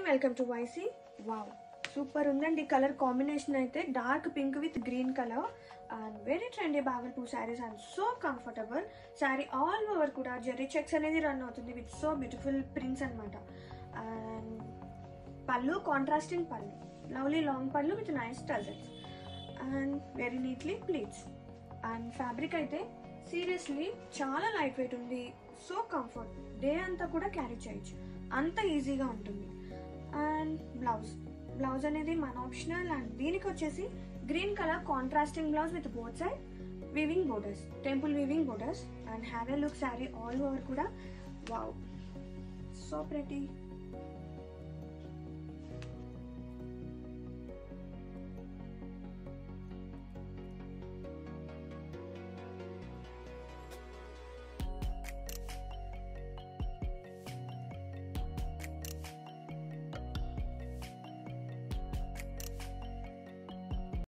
welcome to YC wow super ఉందండి colour combination అయితే dark pink with green colour and very trendy Bhagalpur saris and so comfortable sari all over కూడా zari checks అనేది run అవుతుంది with so beautiful prints అనమాట and pallu contrasting pallu lovely long pallu with nice tassels and very neatly pleats and fabric అయితే seriously చాలా light weight ఉంది so comfort day అంతా కూడా carry చేయొచ్చు అంత ఈజీగా ఉంటుంది అండ్ బ్లౌజ్ బ్లౌజ్ అనేది మన ఆప్షనల్ అండ్ దీనికి వచ్చేసి green colour contrasting blouse with both side weaving borders temple weaving borders and have a look sari all over కూడా వావ్ సో ప్రెటీ